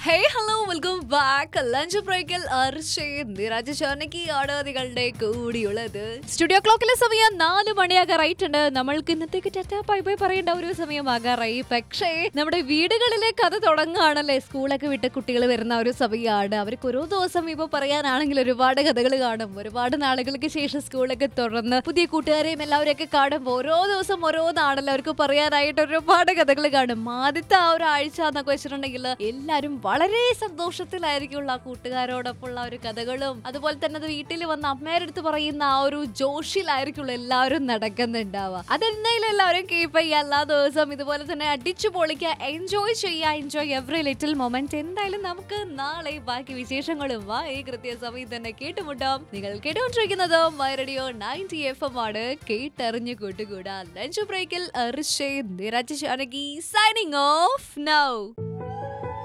ഹേ hello welcome back lunch ബ്രേക്കിൽ അർഷയും നിരാജ് ചോനക്കിയാണ് നിങ്ങളുടെ കൂടിയുള്ളത് സ്റ്റുഡിയോ ക്ലോക്കിലെ സമയം നാല് മണിയാകാറായിട്ടുണ്ട് നമ്മൾക്ക് ഇന്നത്തേക്ക് ടാറ്റാ ബൈ ബൈ പറയേണ്ട ഒരു സമയമാകാറായി പക്ഷേ നമ്മുടെ വീടുകളിലെ കഥ തുടങ്ങുകയാണല്ലേ സ്കൂളൊക്കെ വിട്ട് കുട്ടികൾ വരുന്ന ഒരു സമയമാണ് അവർക്ക് ഓരോ ദിവസം ഇപ്പൊ പറയാനാണെങ്കിൽ ഒരുപാട് കഥകൾ കാണും ഒരുപാട് നാളുകൾക്ക് ശേഷം സ്കൂളൊക്കെ തുറന്ന് പുതിയ കൂട്ടുകാരെയും എല്ലാവരെയൊക്കെ കാണുമ്പോൾ ഓരോ ദിവസം ഓരോന്നാണല്ലോ അവർക്ക് പറയാനായിട്ട് ഒരുപാട് കഥകൾ കാണും ആദ്യത്തെ ആ ഒരു ആഴ്ച എന്നൊക്കെ വെച്ചിട്ടുണ്ടെങ്കിൽ എല്ലാവരും വളരെ സന്തോഷത്തിലായിരിക്കും ആ കൂട്ടുകാരോടൊപ്പമുള്ള ഒരു കഥകളും അതുപോലെ തന്നെ അത് വീട്ടിൽ വന്ന് അമ്മയുടെ അടുത്ത് പറയുന്ന ആ ഒരു ജോഷിലായിരിക്കും എല്ലാവരും നടക്കുന്നുണ്ടാവുക അതെന്തായാലും എല്ലാവരും കീപ്പ് ചെയ്യുക എല്ലാ ദിവസവും ഇതുപോലെ തന്നെ അടിച്ചു പൊളിക്കുക എൻജോയ് ചെയ്യുക എൻജോയ് എവറി ലിറ്റിൽ മൊമെന്റ് എന്തായാലും നമുക്ക് നാളെ ബാക്കി വിശേഷങ്ങളും വാ ഈ കൃത്യസമയം തന്നെ കേട്ടുമുട്ടാം നിങ്ങൾ കേട്ടുകൊണ്ടിരിക്കുന്നത് my radio ninety F M ആണ് കേട്ടറിഞ്ഞു കൂട്ടുകൂടാ ലഞ്ച് ബ്രേക്കിൽ Arsha Niraj Janaki signing off now